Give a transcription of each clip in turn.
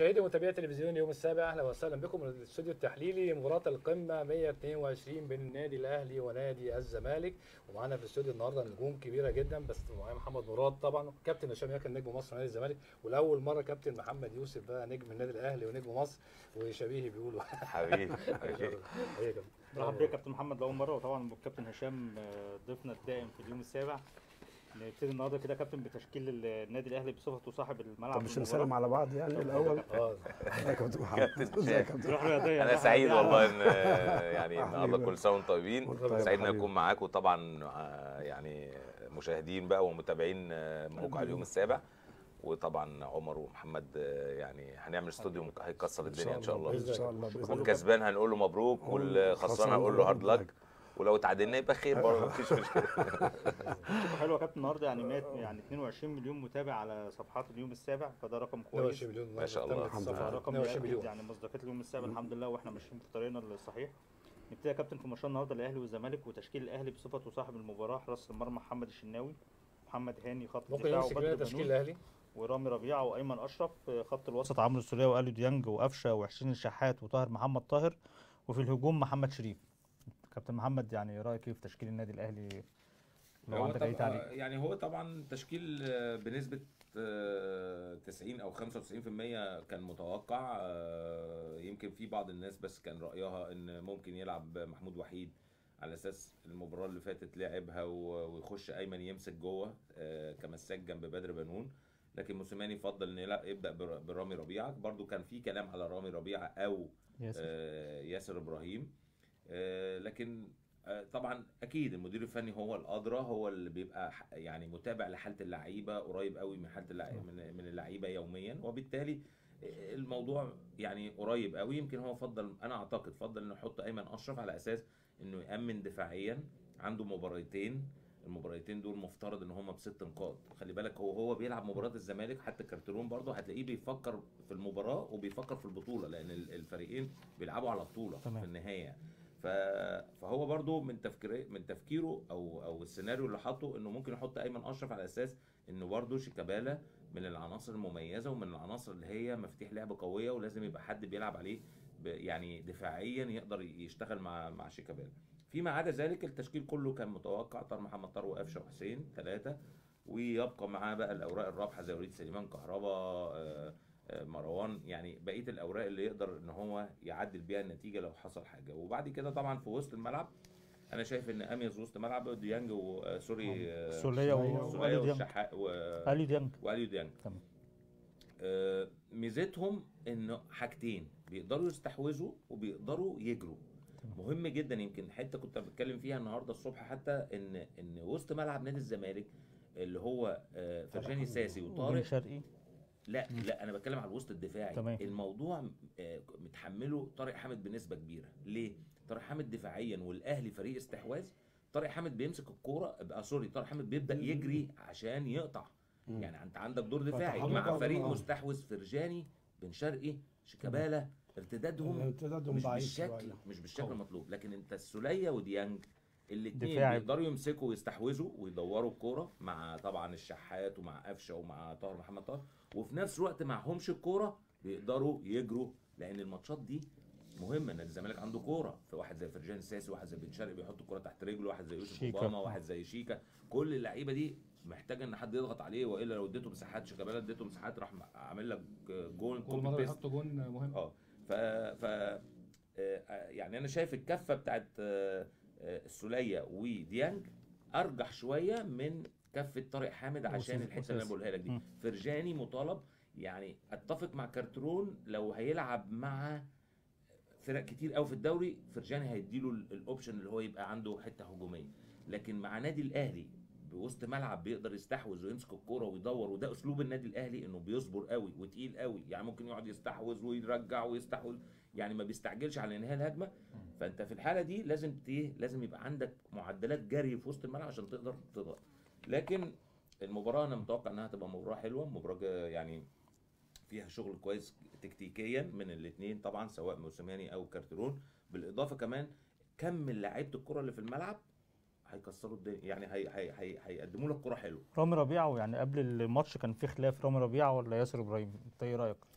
مشاهدي ومتابعي تلفزيون يوم السابع اهلا وسهلا بكم من الاستوديو التحليلي مباراه القمه 122 بين النادي الاهلي ونادي الزمالك ومعانا في الاستوديو النهارده نجوم كبيره جدا بس معايا محمد مراد طبعا كابتن هشام ياكل نجم مصر ونادي الزمالك ولاول مره كابتن محمد يوسف بقى نجم النادي الاهلي ونجم مصر وشبيه بيقولوا حبيبي حبيبي ايه يا كابتن مرحبا بيك يا كابتن محمد لاول مره وطبعا الكابتن هشام آه، ضيفنا الدائم في اليوم السابع نبتدي النهارده كده يا كابتن بتشكيل النادي الاهلي بصفته صاحب الملعب طب مش والمباراة. نسلم على بعض يعني الاول اه ازيك يا كابتن محمد كابتن ازيك يا شاهد. كابتن روح رياضيه انا روح سعيد رياضية. والله ان يعني النهارده حبيبي. كل سنه وانتم طيبين وأنت طيب سعيد ان حبيبي. اكون معاكم طبعا آه، يعني مشاهدين بقى ومتابعين آه، موقع اليوم السابع وطبعا عمر ومحمد آه، يعني هنعمل استوديو مك- هيكسر الدنيا ان شاء الله ان شاء الله باذن الله والكسبان هنقول له مبروك والخسران هنقول له هارد لك ولو اتعادلنا يبقى خير برضه مفيش مشكله شوفوا حلو يا كابتن النهارده يعني 100 يعني 22 مليون متابع على صفحات اليوم السابع فده رقم كويس 22 مليون ما شاء الله. تمت الصفحة. رقم 22 يأكد مليون يعني مصداقيه اليوم السابع الحمد لله واحنا ماشيين في طريقنا الصحيح نبتدي يا كابتن في ماتش النهارده الاهلي والزمالك وتشكيل الاهلي بصفته صاحب المباراه حراس المرمى محمد الشناوي محمد هاني خط ممكن الدفاع نمسك وبدر لنا بنون تشكيل الاهلي ورامي ربيعه وايمن اشرف خط الوسط عمرو السوليه واليو ديانج وقفشه وحسين الشحات وطاهر محمد طاهر وفي الهجوم محمد شريف كابتن محمد يعني رايك ايه في تشكيل النادي الاهلي لو هو عندك اي طب- تعليق آه، يعني هو طبعا تشكيل آه، بنسبة آه، 90 أو 95% كان متوقع آه، يمكن في بعض الناس بس كان رأيها إن ممكن يلعب محمود وحيد على أساس المباراة اللي فاتت لعبها و- ويخش أيمن يمسك جوه آه، كمساك جنب بدر بنون لكن موسيماني فضل إن لا يبدأ بر- برامي ربيعة برضو كان في كلام على رامي ربيعة أو ياسر آه، ياسر ابراهيم آه، لكن آه، طبعا اكيد المدير الفني هو الادرى هو اللي بيبقى ح- يعني متابع لحاله اللعيبه قريب قوي من حاله اللعيبه من من اللعيبه يوميا وبالتالي آه، الموضوع يعني قريب قوي يمكن هو فضل انا اعتقد فضل انه يحط ايمن اشرف على اساس انه يامن دفاعيا عنده مباراتين المباراتين دول مفترض ان هم بست نقاط خلي بالك هو هو بيلعب مباراه الزمالك حتى كارترون برضه هتلاقيه بيفكر في المباراه وبيفكر في البطوله لان ال- الفريقين بيلعبوا على بطوله تمام. في النهايه ف... فهو برضه من تفكيره من تفكيره او او السيناريو اللي حاطه انه ممكن يحط ايمن اشرف على اساس انه برضه شيكابالا من العناصر المميزه ومن العناصر اللي هي مفاتيح لعب قويه ولازم يبقى حد بيلعب عليه ب... يعني دفاعيا يقدر يشتغل مع مع شيكابالا فيما عدا ذلك التشكيل كله كان متوقع طار محمد طار وقفشه وحسين ثلاثه ويبقى معاه بقى الاوراق الرابحه زي وليد سليمان كهربا آه، آه، مروان يعني بقيه الاوراق اللي يقدر ان هو يعدل بيها النتيجه لو حصل حاجه وبعد كده طبعا في وسط الملعب انا شايف ان اميز وسط ملعب ديانج وسوري آه، سوليه و- سولية واليو ديانج والشحات و- اليو ديانج واليو ديانج تمام. آه، ميزتهم انه حاجتين بيقدروا يستحوذوا وبيقدروا يجروا مهم جدا يمكن حته كنت بتكلم فيها النهارده الصبح حتى ان ان وسط ملعب نادي الزمالك اللي هو آه، فرجاني ساسي وبن وطارق شرقي لا لا انا بتكلم على الوسط الدفاعي تمام. الموضوع آه، متحمله طارق حامد بنسبه كبيره ليه طارق حامد دفاعيا والاهلي فريق استحواذ طارق حامد بيمسك الكوره بقى سوري طارق حامد بيبدا يجري عشان يقطع يعني انت عندك دور دفاعي فتحرك مع أرض فريق الأرض. مستحوذ فرجاني بن شرقي شيكابالا ارتدادهم ارتدادهم مش ضعيف بالشكل شوية. مش بالشكل المطلوب لكن انت السوليه وديانج الاثنين دفاعي. بيقدروا يمسكوا ويستحوذوا ويدوروا الكوره مع طبعا الشحات ومع قفشه ومع طاهر محمد طاهر وفي نفس الوقت معهمش الكوره بيقدروا يجروا لان الماتشات دي مهمه ان الزمالك عنده كوره في واحد زي فرجان ساسي واحد زي بن شرقي بيحط الكوره تحت رجله واحد زي يوسف شيكا. اوباما واحد زي شيكا كل اللعيبه دي محتاجه ان حد يضغط عليه والا لو اديته مساحات شيكابالا اديته مساحات راح عامل لك جون كل كوبي مره بيست يحطوا جون مهم اه ف ف آه، يعني انا شايف الكفه بتاعت آه، آه، السوليه وديانج ارجح شويه من كفه طارق حامد عشان وسيس- الحته اللي انا وسيس. بقولها لك دي مم. فرجاني مطالب يعني اتفق مع كارترون لو هيلعب مع فرق كتير قوي في الدوري فرجاني هيديله ال- الاوبشن اللي هو يبقى عنده حته هجوميه لكن مع نادي الاهلي بوسط ملعب بيقدر يستحوذ ويمسك الكوره ويدور وده اسلوب النادي الاهلي انه بيصبر قوي وتقيل قوي يعني ممكن يقعد يستحوذ ويرجع ويستحوذ يعني ما بيستعجلش على انهاء الهجمه فانت في الحاله دي لازم ت- لازم يبقى عندك معدلات جري في وسط الملعب عشان تقدر تضغط لكن المباراه انا متوقع انها تبقى مباراه حلوه مباراه جا- يعني فيها شغل كويس تكتيكيا من الاثنين طبعا سواء موسيماني او كارترون بالاضافه كمان كم لعيبه الكره اللي في الملعب هيكسروا الدنيا يعني هي هي هي هيقدموا لك كره حلوه رامي ربيعه يعني قبل الماتش كان في خلاف رامي ربيعه ولا ياسر ابراهيم انت ايه رايك؟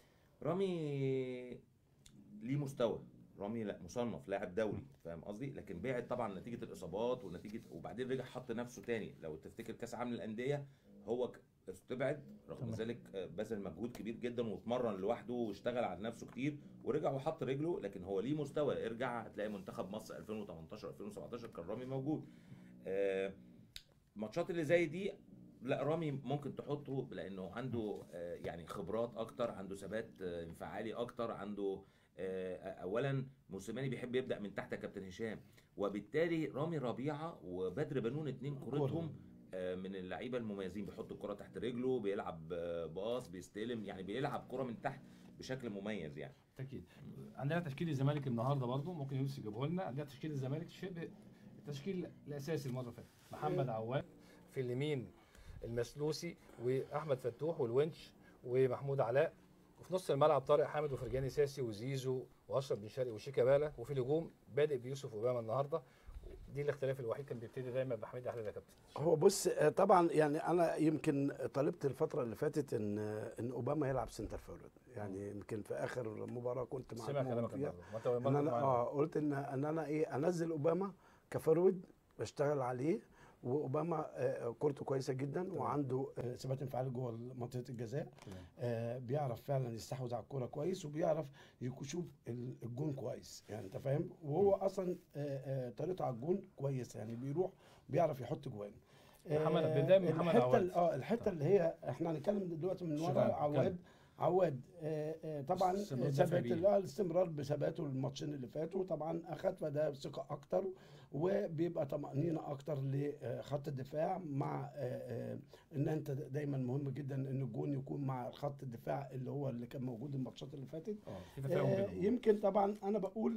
رامي ليه مستوى رامي لا مصنف لاعب دولي فاهم قصدي لكن بعد طبعا نتيجه الاصابات ونتيجه وبعدين رجع حط نفسه تاني لو تفتكر كاس عالم الانديه هو ك- استبعد رغم تمام. ذلك آه، بذل مجهود كبير جدا واتمرن لوحده واشتغل على نفسه كتير ورجع وحط رجله لكن هو ليه مستوى ارجع هتلاقي منتخب مصر 2018 2017 كان رامي موجود آه، الماتشات اللي زي دي لا رامي ممكن تحطه لانه عنده آه، يعني خبرات اكتر عنده ثبات آه، انفعالي اكتر عنده آه، اولا موسيماني بيحب يبدا من تحت يا كابتن هشام وبالتالي رامي ربيعه وبدر بنون اتنين كورتهم آه، من اللعيبه المميزين بيحط الكره تحت رجله بيلعب آه، باص بيستلم يعني بيلعب كره من تحت بشكل مميز يعني اكيد عندنا تشكيل الزمالك النهارده برضه ممكن يوسف يجيبه لنا عندنا تشكيل الزمالك شبه التشكيل الاساسي المره اللي فاتت محمد عواد في اليمين المسلوسي واحمد فتوح والونش ومحمود علاء وفي نص الملعب طارق حامد وفرجاني ساسي وزيزو واشرف بن شرقي وشيكا بالا وفي الهجوم بادئ بيوسف اوباما النهارده دي الاختلاف الوحيد كان بيبتدي دايما بحميد احمد يا كابتن هو بص آه، طبعا يعني انا يمكن طلبت الفتره اللي فاتت ان ان اوباما يلعب سنتر فورورد يعني يمكن في اخر مباراه كنت مع سمع كلامك فيها النهارده ما انت ان مرة انا معانا. اه قلت ان ان انا ايه انزل اوباما كفورورد بشتغل عليه واوباما آه، كورته كويسه جدا وعنده آه، ثبات انفعالي جوه منطقه الجزاء تمام. آه، بيعرف فعلا يستحوذ على الكوره كويس وبيعرف يشوف ال- الجون كويس يعني انت فاهم وهو اصلا آه، آه، طريقته على الجون كويسه يعني بيروح بيعرف يحط جوان محمد- آه، بداية من محمد الحته عواد. ال- اه الحته اللي هي احنا هنتكلم دلوقتي من ورا شغال، عواد عواد آه، آه، طبعا استمرار دفع ثبات بيه. ال- آه، الاستمرار بثباته الماتشين اللي فاتوا طبعا اخد فده ثقه اكتر وبيبقى طمانينه اكتر لخط الدفاع مع آه، آه، ان انت دايما مهم جدا ان الجون يكون مع خط الدفاع اللي هو اللي كان موجود الماتشات اللي فاتت اه في تفاهم آه، بينهم يمكن طبعا انا بقول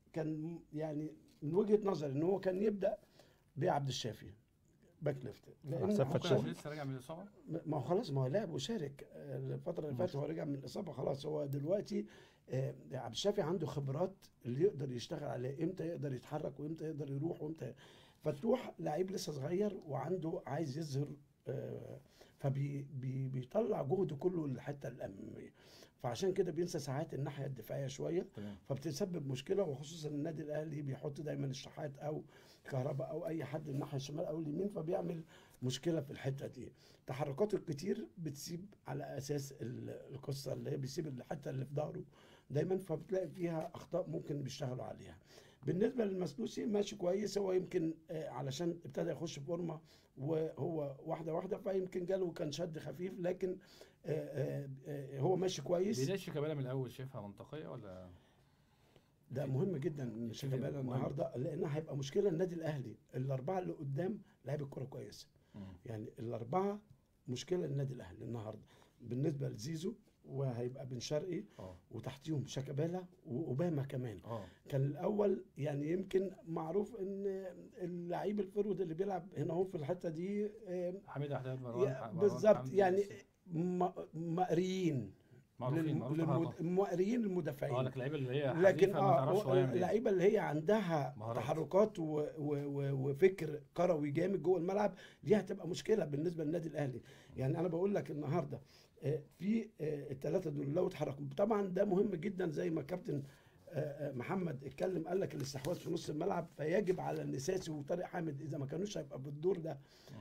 كان يعني من وجهه نظري ان هو كان يبدا بعبد الشافي باك ليفت لان حسام ممكن فتوح. عشان لسه راجع من الاصابه ما هو خلاص ما هو لعب وشارك آه، الفتره اللي فاتت هو رجع من الاصابه خلاص هو دلوقتي آه، عبد الشافي عنده خبرات اللي يقدر يشتغل عليه امتى يقدر يتحرك وامتى يقدر يروح وامتى فتوح لعيب لسه صغير وعنده عايز يظهر فبيطلع جهده كله للحته الاماميه فعشان كده بينسى ساعات الناحيه الدفاعيه شويه تمام فبتسبب مشكله وخصوصا النادي الاهلي بيحط دايما الشحات او كهرباء او اي حد الناحيه الشمال او اليمين فبيعمل مشكله في الحته دي تحركاته الكتير بتسيب على اساس ال- القصه اللي هي بيسيب الحته اللي في ظهره دايما فبتلاقي فيها اخطاء ممكن بيشتغلوا عليها بالنسبه للمسلوسي ماشي كويس هو يمكن آه، علشان ابتدى يخش فورمه وهو واحده واحده فيمكن جاله كان شد خفيف لكن آه، آه، آه، هو ماشي كويس بدايه شيكابالا من الاول شايفها منطقيه ولا ده مهم جدا ان شيكابالا مهم. النهارده لانها هيبقى مشكله النادي الاهلي الاربعه اللي قدام لعيبه الكوره كويسه مم. يعني الاربعه مشكله النادي الاهلي النهارده بالنسبه لزيزو وهيبقى بن شرقي اه وتحتيهم شيكابالا واوباما كمان اه كان الاول يعني يمكن معروف ان اللعيب الفرود اللي بيلعب هنا هو في الحته دي آه، حميد احمد يا- مروان مروان بالظبط حمدي. يعني م- مقريين معروفين للم- معروفين للمد- حركات. مقريين المدافعين اه لكن اللعيبه اللي هي لكن حريفة ما اه تعرفش هو هو يعمل ايه اللعيبه اللي هي عندها مهارات. تحركات و و و وفكر كروي جامد جوه الملعب دي هتبقى مشكله بالنسبه للنادي الاهلي يعني انا بقول لك النهارده آه، في آه، الثلاثه دول لو اتحركوا طبعا ده مهم جدا زي ما كابتن آه، آه، محمد اتكلم قال لك الاستحواذ في نص الملعب فيجب على النساسي وطارق حامد اذا ما كانوش هيبقى بالدور ده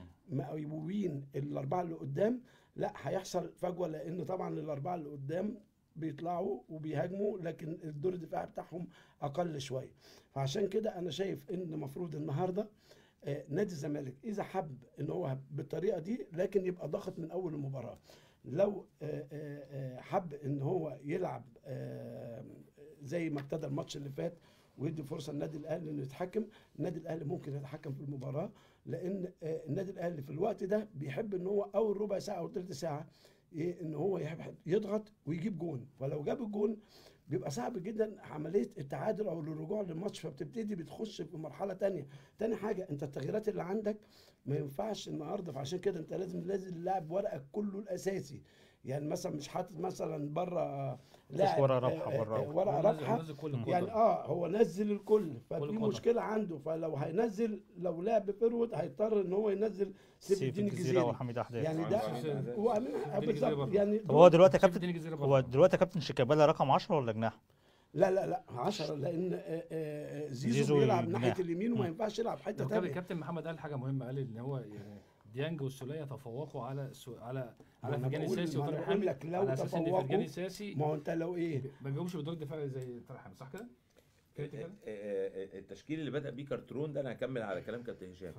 مقويين الاربعه اللي قدام لا هيحصل فجوه لان طبعا الاربعه اللي قدام بيطلعوا وبيهاجموا لكن الدور الدفاعي بتاعهم اقل شويه فعشان كده انا شايف ان المفروض النهارده آه، نادي الزمالك اذا حب ان هو بالطريقه دي لكن يبقى ضاغط من اول المباراه لو آه، آه، آه، حب ان هو يلعب آه، زي ما ابتدى الماتش اللي فات ويدي فرصه للنادي الاهلي انه يتحكم النادي الاهلي ممكن يتحكم في المباراه لان آه، النادي الاهلي في الوقت ده بيحب ان هو اول ربع ساعه او ثلث ساعه إيه ان هو يحب يضغط ويجيب جون فلو جاب الجون بيبقى صعب جدا عمليه التعادل او الرجوع للماتش فبتبتدي بتخش في مرحله تانية تاني حاجه انت التغييرات اللي عندك ما ينفعش النهارده فعشان كده انت لازم لازم اللاعب ورقك كله الاساسي يعني مثلا مش حاطط مثلا بره مفيش لاعب ورقة آه، رابحة آه، بره. آه، ورقه هو نزل- رابحه نزل كل الكتب. يعني اه هو نزل الكل ففي الكتب. مشكله عنده فلو هينزل لو لعب فيرود هيضطر ان هو ينزل سيف الدين الجزيره الجزيري وحميد احداث يعني آه، ده آه، هو أمين- سيف الدين الجزيري بالظبط برضه. يعني طب هو دلوقتي يا سيف كابتن الدين الجزيري هو برضه. دلوقتي يا كابتن شيكابالا رقم 10 ولا جناح؟ لا لا لا 10 لان آه، آه، زيزو, زيزو بيلعب جناح. ناحيه اليمين وما مم. ينفعش يلعب حته هو كابتن ثانيه كابتن محمد قال حاجه مهمه قال ان هو يعني ديانج والسوليه تفوقوا على السو... على على أنا فرجاني بقول- ساسي ما أنا وطارق بقول حامد لك لو على اساس ان تفوقوا، فرجاني ساسي ما هو انت لو ايه ما بيقومش بدور دفاعي زي طارق حامد صح كده؟ كده كده؟ آه، آه، التشكيل اللي بدأ بيه كارترون ده انا هكمل على كلام كابتن هشام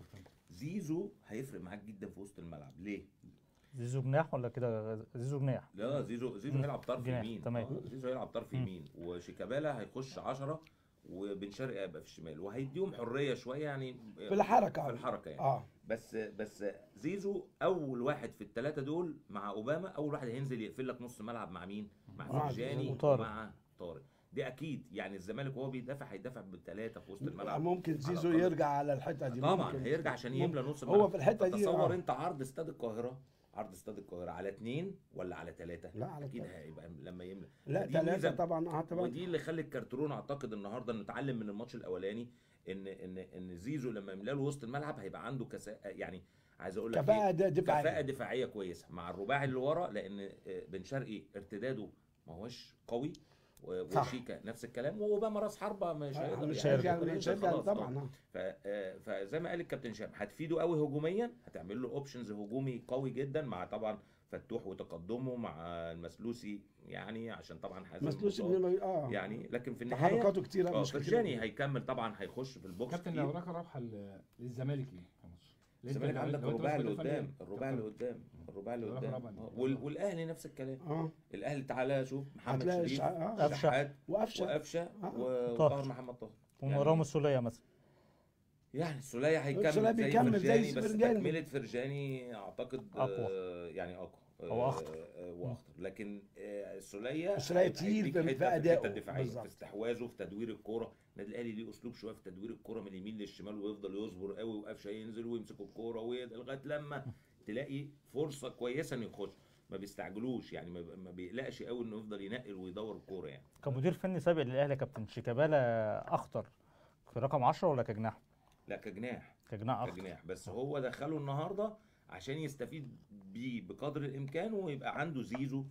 زيزو هيفرق معاك جدا في وسط الملعب ليه؟ زيزو جناح ولا كده زيزو جناح؟ لا زيزو زيزو مم. هيلعب طرف جناح، يمين تمام. آه، زيزو هيلعب طرف مم. يمين وشيكابالا هيخش 10 وبن شرقي هيبقى في الشمال وهيديهم حريه شويه يعني في الحركه في الحركه يعني اه بس بس زيزو اول واحد في الثلاثه دول مع اوباما اول واحد هينزل يقفل لك نص الملعب مع مين؟ مع مع فرجاني وطارق. ومع طارق دي اكيد يعني الزمالك وهو بيدافع هيدافع بالثلاثه في وسط الملعب ممكن على زيزو الأقل. يرجع على الحته دي طبعا ممكن. هيرجع عشان ممكن. يملى نص هو الملعب في الحته دي تصور آه. انت عرض استاد القاهره عرض استاد القاهره على اثنين ولا على ثلاثه لا، على اكيد تلاتة. هيبقى لما يملى لا دي ثلاثه ميزة- طبعا اه طبعا ودي اللي خلت كارترون اعتقد النهارده انه اتعلم من الماتش الاولاني ان ان ان زيزو لما يملى له وسط الملعب هيبقى عنده كساء يعني عايز اقول لك كفاءه إيه؟ د- دفاعيه كفاءه دفاعيه كويسه مع الرباعي اللي ورا لان آه، بن شرقي ارتداده ما هوش قوي و- صح. وشيكا نفس الكلام واوباما راس حربه مش آه، هيقدر مش يعني هيرجع يقدر مش ينزل هيرجع خلاص، آه. طبعا آه. ف- آه، فزي ما قال الكابتن شام هتفيده قوي هجوميا هتعمل له اوبشنز هجومي قوي جدا مع طبعا فتوح وتقدمه مع المسلوسي يعني عشان طبعا حازم مسلوس مصاب. ابن اه يعني لكن في النهايه تحركاته كتيره اه مش كتير فرجاني هيكمل طبعا هيخش في البوكس كابتن كتير. لو ركب رابحه ل- للزمالك ايه؟ في ماتش؟ لأن الزمالك أنت- عندك لو أنت الرباعي مسؤول اللي فنياً، قدام الرباعي اللي كابتن، قدام الرباعي اللي الرباعي قدام الرابع. آه، وال- والاهلي نفس الكلام اه الاهلي تعالى شوف محمد هتلاقي شريف الشع- آه. قفشة. شحات وقفشه وقفشه آه. و- طاهر. وطاهر محمد طاهر ومن يعني- وراهم السوليه مثلا يعني السولية هيكمل السولية زي بيكمل زي فرجاني بس فرجاني. تكملة فرجاني اعتقد أقوى. آه، يعني اقوى أو آه، أخطر. آه، واخطر لكن آه، السولية السولية هيبقى تقيل هيديك في- حتة في الحتة أدائه. الدفاعية بالظبط. في استحواذه في تدوير الكورة النادي الاهلي ليه اسلوب شويه في تدوير الكوره من اليمين للشمال ويفضل يصبر قوي وقفشه ينزل ويمسك الكوره ويد- لغايه لما تلاقي فرصه كويسه انه يخش ما بيستعجلوش يعني ما- ما بيقلقش قوي انه يفضل ينقل ويدور الكوره يعني كمدير فني سابق للاهلي يا كابتن شيكابالا اخطر في رقم 10 ولا كجناح؟ لا كجناح كجناح اخطر كجناح بس هو دخله النهارده عشان يستفيد بيه بقدر الامكان ويبقى عنده زيزو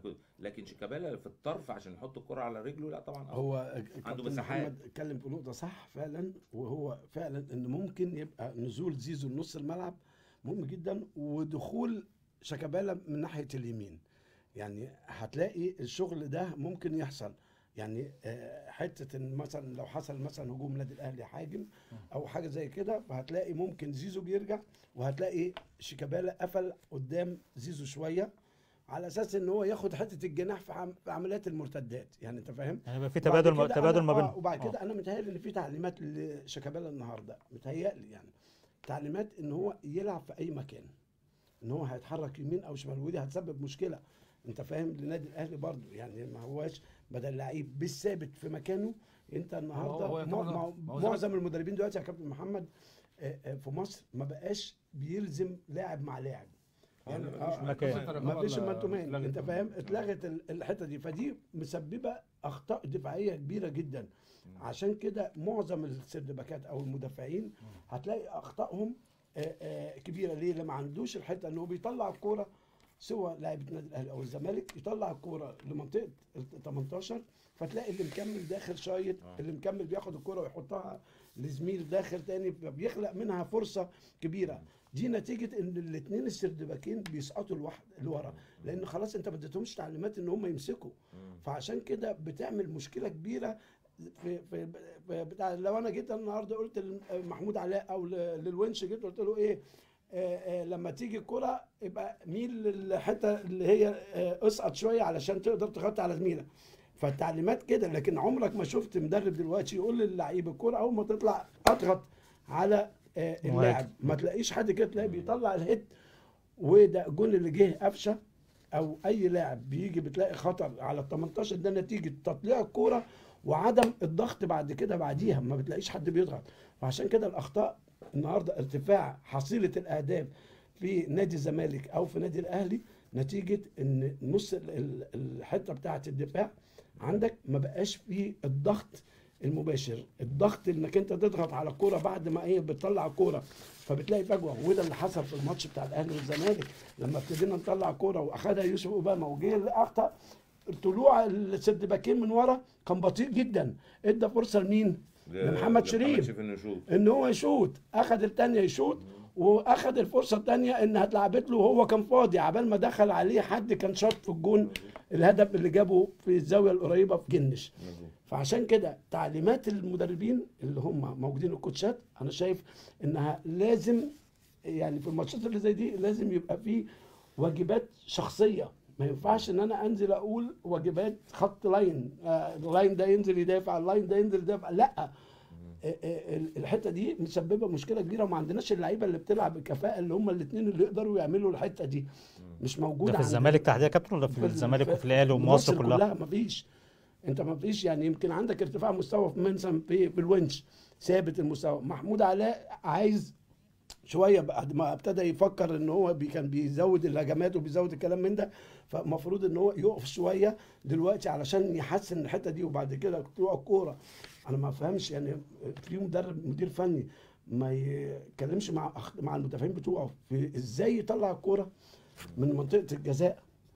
لكن شيكابالا في الطرف عشان يحط الكره على رجله لا طبعا هو كابتن مساحات. محمد اتكلم في نقطه صح فعلا وهو فعلا ان ممكن يبقى نزول زيزو لنص الملعب مهم جدا ودخول شيكابالا من ناحيه اليمين يعني هتلاقي الشغل ده ممكن يحصل يعني آه، حته ان مثلا لو حصل مثلا هجوم نادي الاهلي حاجم او حاجه زي كده فهتلاقي ممكن زيزو بيرجع وهتلاقي شيكابالا قفل قدام زيزو شويه على اساس ان هو ياخد حته الجناح في عم- في عمليات المرتدات يعني انت فاهم يعني يبقى في وبعد تبادل كده تبادل أنا- ما آه، بينهم وبعد آه. كده انا متهيألي ان في تعليمات لشيكابالا النهارده متهيألي يعني تعليمات ان هو يلعب في اي مكان ان هو هيتحرك يمين او شمال ودي هتسبب مشكله انت فاهم للنادي الاهلي برضو يعني ما هواش بدل لعيب بالثابت في مكانه انت النهارده هو مع- يعتبر- مع- ما هو زي ما- معظم المدربين دلوقتي يا كابتن محمد آه، آه، في مصر ما بقاش بيلزم لاعب مع لاعب يعني مفيش آه، مكان. ما فيش ولا مان تو مان اتلغت انت ولا- فاهم اتلغت ال- الحته دي فدي مسببه اخطاء دفاعيه كبيره جدا عشان كده معظم السردباكات او المدافعين هتلاقي اخطائهم آه، آه، كبيره ليه؟ لما عندوش الحته ان هو بيطلع الكوره سواء لاعب النادي الاهلي او الزمالك يطلع الكوره لمنطقه ال 18 فتلاقي اللي مكمل داخل شايط اللي مكمل بياخد الكوره ويحطها لزميل داخل تاني بيخلق منها فرصه كبيره دي نتيجه ان الاثنين السردباكين بيسقطوا لوحد لورا لان خلاص انت ما اديتهمش تعليمات ان هم يمسكوا فعشان كده بتعمل مشكله كبيره في في, في بتاع لو انا جيت النهارده قلت لمحمود علاء او ل- للونش جيت قلت له ايه آه، آه، لما تيجي الكرة يبقى ميل للحته اللي هي آه، اسقط شويه علشان تقدر تغطي على زميلك فالتعليمات كده لكن عمرك ما شفت مدرب دلوقتي يقول للعيب الكرة اول ما تطلع اضغط على آه، اللاعب ما تلاقيش حد كده تلاقيه بيطلع الهيد وده الجون اللي جه قفشه او اي لاعب بيجي بتلاقي خطر على ال 18 ده نتيجه تطليع الكوره وعدم الضغط بعد كده بعديها ما بتلاقيش حد بيضغط وعشان كده الاخطاء النهارده ارتفاع حصيله الاهداف في نادي الزمالك او في نادي الاهلي نتيجه ان نص ال- ال- الحته بتاعه الدفاع عندك ما بقاش فيه الضغط المباشر الضغط انك انت تضغط على الكوره بعد ما ايه بتطلع الكوره فبتلاقي فجوه وده اللي حصل في الماتش بتاع الاهلي والزمالك لما ابتدينا نطلع كوره واخدها يوسف اوباما وجه اللي اخطا طلوع السد باكين من ورا كان بطيء جدا ادى فرصه لمين؟ لمحمد شريف. انه يشوط ان هو يشوط اخذ الثانيه يشوط واخذ الفرصه الثانيه انها اتلعبت له وهو كان فاضي عبال ما دخل عليه حد كان شاط في الجون الهدف اللي جابه في الزاويه القريبه في جنش فعشان كده تعليمات المدربين اللي هم موجودين الكوتشات انا شايف انها لازم يعني في الماتشات اللي زي دي لازم يبقى في واجبات شخصيه ما ينفعش ان انا انزل اقول واجبات خط لاين آه اللاين ده ينزل يدافع اللاين ده ينزل يدافع لا آه، آه، الحته دي مسببه مشكله كبيره وما عندناش اللعيبه اللي بتلعب بكفاءه اللي هم الاثنين اللي يقدروا يعملوا الحته دي مش موجوده ده في عندنا. الزمالك تحديدا يا كابتن ولا في الزمالك وفي الاهلي ومصر كلها كلها مفيش انت مفيش يعني يمكن عندك ارتفاع مستوى في مثلا في, في الونش ثابت المستوى محمود علاء عايز شويه بعد ما ابتدى يفكر ان هو بي كان بيزود الهجمات وبيزود الكلام من ده فالمفروض ان هو يقف شويه دلوقتي علشان يحسن الحته دي وبعد كده طلوع الكوره انا ما فهمش يعني في مدرب مدير فني ما يتكلمش مع أخ- مع المدافعين بتوعه في ازاي يطلع الكوره من منطقه الجزاء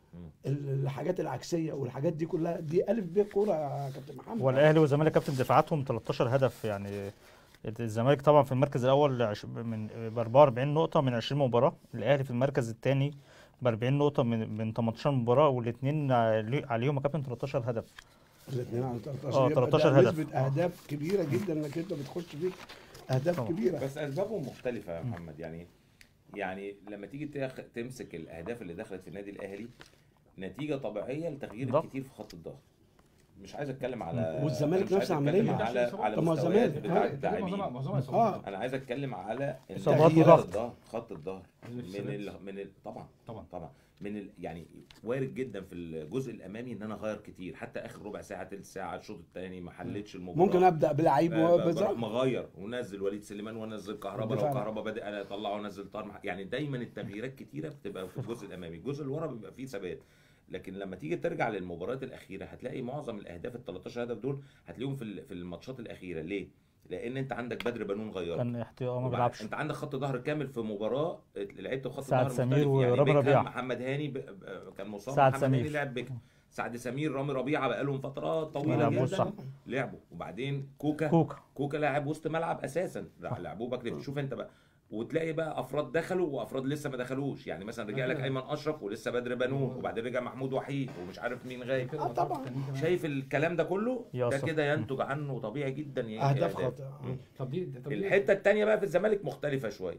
الحاجات العكسيه والحاجات دي كلها دي الف ب كوره يا كابتن محمد والاهلي والزمالك كابتن دفاعاتهم 13 هدف يعني الزمالك طبعا في المركز الاول عش- من ب 44 نقطه من 20 مباراه الاهلي في المركز الثاني ب 40 نقطه من من 18 مباراه والاثنين عليهم يا كابتن 13 هدف الاثنين على 13 اه، يبقى 13 ده هدف. نسبه اهداف كبيره جدا انك انت بتخش فيك اهداف طبعا. كبيره بس اسبابهم مختلفه يا محمد يعني يعني لما تيجي تاخ- تمسك الاهداف اللي دخلت في النادي الاهلي نتيجه طبيعيه لتغيير ضغط. الكتير في خط الظهر مش عايز اتكلم على والزمالك أنا مش نفس عايز أتكلم عملية. على على طب ما هو مستويات الزمالك. بتاع آه، اللاعبين اه انا عايز اتكلم على إن إصابات تغيير وضغط. الظهر خط الظهر من ال... من ال... طبعا طبعا. طبعا من ال... يعني وارد جدا في الجزء الامامي ان انا اغير كتير حتى اخر ربع ساعه تلت ساعه الشوط الثاني ما حلتش المباراه ممكن ابدا بلعيب ب- ب- بز- بروح مغير ونزل وليد سليمان ونزل كهربا لو الدفاع. كهربا بادئ انا اطلعه ونزل طاهر مح- يعني دايما التغييرات كتيره بتبقى في الجزء الامامي الجزء اللي ورا بيبقى فيه ثبات لكن لما تيجي ترجع للمباريات الاخيره هتلاقي معظم الاهداف ال 13 هدف دول هتلاقيهم في ال- في الماتشات الاخيره ليه لان انت عندك بدر بنون غيرك كان احتياط ما وبعد- بيلعبش انت عندك خط ظهر كامل في مباراه لعبت خط سعد ظهر سمير مختلف ورامي بيكهام، ربيعة. محمد هاني ب... ب... كان مصاب سعد محمد سمير. هاني لعب بك سعد سمير رامي ربيعه بقى لهم فترات ما طويله لعبوش جدا صح. لعبوا وبعدين كوكا كوكا كوكا لاعب وسط ملعب اساسا صح. لعبوه باك ليفت شوف انت بقى وتلاقي بقى افراد دخلوا وافراد لسه ما دخلوش يعني مثلا رجع لك ايمن اشرف ولسه بدر بنون وبعدين رجع محمود وحيد ومش عارف مين غايب اه طبعا شايف الكلام ده كله ده يقصد. كده ينتج عنه طبيعي جدا ي- اهداف خاطئه طب دي طب دي- الحته الثانيه بقى في الزمالك مختلفه شويه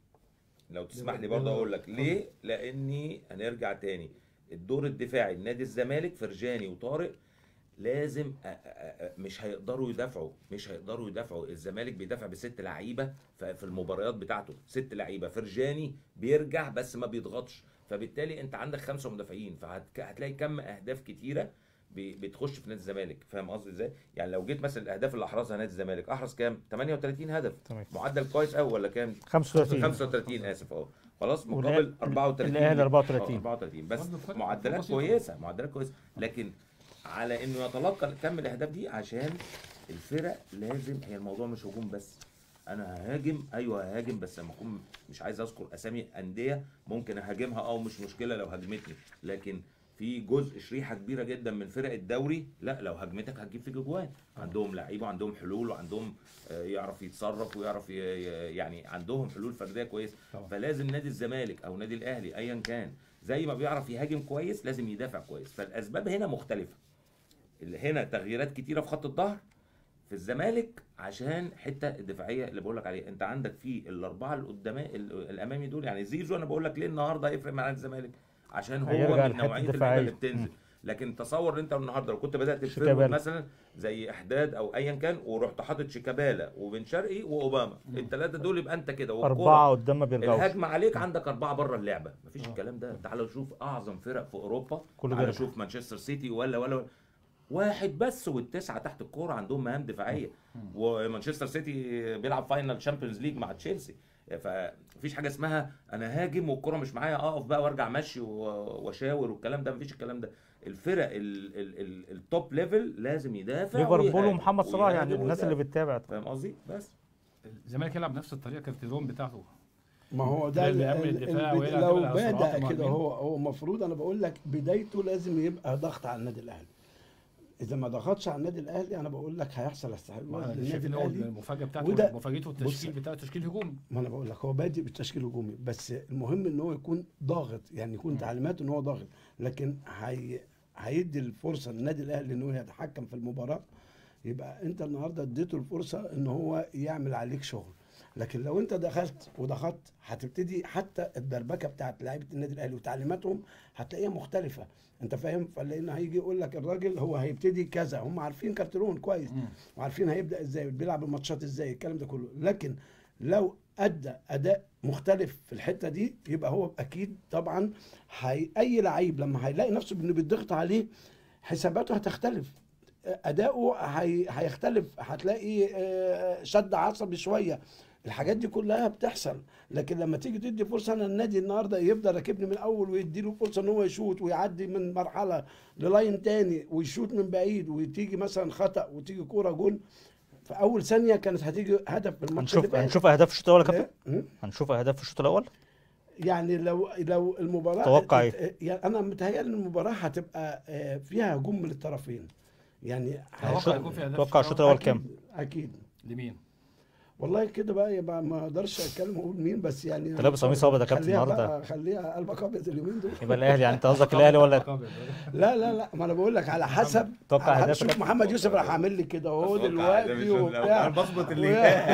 لو تسمح لي برضه اقول لك ليه لاني هنرجع تاني الدور الدفاعي لنادي الزمالك فرجاني وطارق لازم أ- أ- أ- مش هيقدروا يدافعوا مش هيقدروا يدافعوا الزمالك بيدافع بست لعيبه ف- في المباريات بتاعته ست لعيبه فرجاني بيرجع بس ما بيضغطش فبالتالي انت عندك خمسه مدافعين فهتلاقي كم اهداف كتيره بي- بتخش في نادي الزمالك فاهم قصدي ازاي يعني لو جيت مثلا الاهداف اللي احرزها نادي الزمالك احرز كام 38 هدف تمام معدل كويس قوي ولا كام 35 35 اسف اه خلاص والأهلي- مقابل 34 الأهلي 34. آه، 34 بس برضه فرق- معدلات فرق بسيطة. كويسه معدلات كويسه لكن على انه يتلقى كم الاهداف دي عشان الفرق لازم هي الموضوع مش هجوم بس انا ههاجم ايوه ههاجم بس لما اكون مش عايز اذكر اسامي انديه ممكن اهاجمها اه مش مشكله لو هاجمتني لكن في جزء شريحه كبيره جدا من فرق الدوري لا لو هاجمتك هتجيب فيك اجوان عندهم لعيبه وعندهم حلول وعندهم آه، يعرف يتصرف ويعرف ي- ي- يعني عندهم حلول فرديه كويسه طبعا. فلازم نادي الزمالك او نادي الاهلي ايا كان زي ما بيعرف يهاجم كويس لازم يدافع كويس فالاسباب هنا مختلفه اللي هنا تغييرات كتيره في خط الظهر في الزمالك عشان حته الدفاعيه اللي بقول لك عليها انت عندك في الاربعه القدامى ال- الامامي دول يعني زيزو انا بقول لك ليه النهارده هيفرق مع نادي الزمالك عشان هو هيرجع من لحتة نوعيه اللعيبه دفاعية. اللي بتنزل لكن تصور انت النهارده لو كنت بدات تفرق شيكابالا. مثلا زي احداد او ايا كان ورحت حاطط شيكابالا وبن شرقي واوباما الثلاثه دول يبقى انت كده والكرة أربعة قدام ما بيرجعوش الهجمه عليك عندك اربعه بره اللعبه مفيش الكلام ده تعالوا شوف اعظم فرق في اوروبا كله تعالوا بيرجع. شوف مانشستر سيتي ولا ولا ولا. واحد بس والتسعه تحت الكوره عندهم مهام دفاعيه ومانشستر سيتي بيلعب فاينل شامبيونز ليج مع تشيلسي فمفيش حاجه اسمها انا هاجم والكره مش معايا اقف بقى وارجع مشي و- واشاور والكلام ده مفيش الكلام ده الفرق ال- ال- ال- التوب ليفل لازم يدافع ليفربول ويهاجم. ومحمد صلاح يعني ويهاجم الناس اللي ويدافع. بتتابع فاهم قصدي بس الزمالك يلعب نفس الطريقه كارتيرون بتاعته ما هو ده ده ال- اللي يأمن ال- الدفاع البد- ويلعب لو على سرعات بدا المهاجمين. كده هو هو المفروض انا بقول لك بدايته لازم يبقى ضغط على النادي الاهلي اذا ما ضغطش على النادي الاهلي انا بقول لك هيحصل استحواذ انا للنادي شايف ان هو الاهلي المفاجاه بتاعته وده- مفاجئته التشكيل بتاعه تشكيل هجومي ما انا بقول لك هو بادئ بالتشكيل الهجومي بس المهم ان هو يكون ضاغط يعني يكون تعليماته ان هو ضاغط لكن هي هيدي الفرصه للنادي الاهلي ان هو يتحكم في المباراه يبقى انت النهارده اديته الفرصه ان هو يعمل عليك شغل لكن لو انت دخلت وضغطت هتبتدي حتى الدربكه بتاعت لعيبه النادي الاهلي وتعليماتهم هتلاقيها مختلفه انت فاهم فلان هيجي يقول لك الراجل هو هيبتدي كذا هم عارفين كارترون كويس وعارفين هيبدا ازاي بيلعب الماتشات ازاي الكلام ده كله لكن لو ادى اداء مختلف في الحته دي يبقى هو اكيد طبعا هي اي لعيب لما هيلاقي نفسه انه بيضغط عليه حساباته هتختلف اداؤه هي هيختلف هتلاقي آه، شد عصبي شويه الحاجات دي كلها بتحصل لكن لما تيجي تدي فرصه انا النادي النهارده يفضل راكبني من الاول ويدي له فرصه ان هو يشوط ويعدي من مرحله للاين تاني ويشوط من بعيد وتيجي مثلا خطا وتيجي كوره جون في اول ثانيه كانت هتيجي هدف في الماتش اللي هنشوف فات. هنشوف اهداف في الشوط الاول يا كابتن إيه؟ هنشوف اهداف في الشوط الاول يعني لو لو المباراه توقع إيه؟ ات- يعني انا متهيألي ان المباراه هتبقى آه، فيها هجوم من الطرفين يعني توقع يكون في أهداف توقع في الشوط الاول أكيد- كام اكيد لمين؟ والله كده بقى يبقى ما اقدرش اتكلم واقول مين بس يعني أنت لابس قميص أبيض يا كابتن خليها النهاردة. بقى- خليها قلبك ابيض اليومين دول يبقى الاهلي يعني انت قصدك الاهلي ولا لا لا لا ما انا بقول لك على حسب توقع على حسب أهداف شوف كده. محمد يوسف راح عامل لي كده اهو أتوقع دلوقتي أهداف الشوط الأول. وبتاع أنا بظبط اللي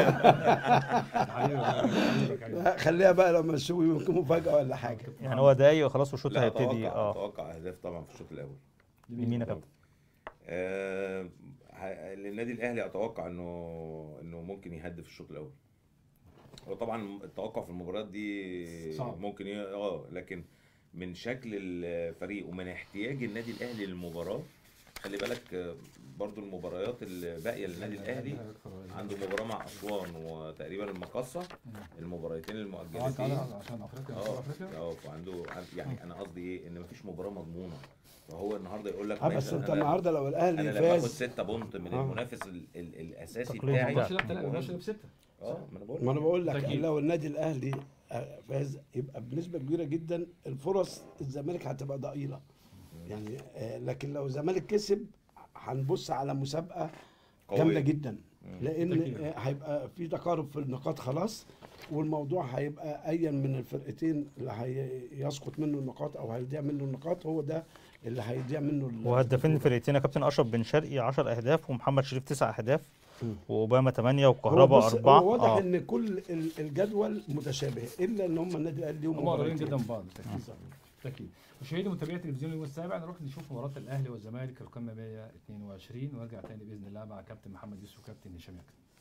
لا، خليها بقى لما نشوف يمكن مفاجاه ولا حاجه يعني هو دقايق وخلاص والشوط لا هيبتدي اتوقع اه اتوقع اهداف طبعا في الشوط الاول مين يا كابتن آه، ه- للنادي الاهلي اتوقع انه انه ممكن يهدف الشوط الاول هو طبعا التوقع في المباريات دي صعب. ممكن ي... اه لكن من شكل الفريق ومن احتياج النادي الاهلي للمباراه خلي بالك آه، برضو المباريات الباقيه للنادي الاهلي عنده مباراه مع اسوان وتقريبا المقصه المباراتين المؤجلتين عشان افريقيا اه افريقيا اه وعنده يعني انا قصدي ايه ان مفيش مباراه مضمونه فهو النهارده يقول لك اه ماشي، بس انت أنا- النهارده لو انا الاهلي لما باخد فاز 6 بونت من آه. المنافس ال ال الاساسي تقليد بتاعي بتاع. الماتش ده بتلا- الماتش ده بسته اه ما انا بقول ما انا بقول لك أكيد. لو النادي الاهلي آه، فاز يبقى بنسبه كبيره جدا الفرص الزمالك هتبقى ضئيله يعني آه، لكن لو الزمالك كسب هنبص على مسابقه قوية. جامده جدا لان بالتأكيد. آه، هيبقى في تقارب في النقاط خلاص والموضوع هيبقى ايا من الفرقتين اللي هيسقط منه النقاط او هيضيع منه النقاط هو ده اللي هيضيع منه ال- وهدافين الفرقتين يا كابتن اشرف بن شرقي 10 اهداف ومحمد شريف 9 اهداف مم. واوباما 8 هو وكهربا بص، 4 هو واضح اه ان كل ال- الجدول متشابه الا ان هم النادي الاهلي ليهم هم قريبين مباراتين. جدا من بعض بالتاكيد بالتاكيد مشاهدي متابعي التلفزيون اليوم السابع نروح نشوف مباراه الاهلي والزمالك القمه 122 ونرجع تاني باذن الله مع كابتن محمد يوسف وكابتن هشام يكن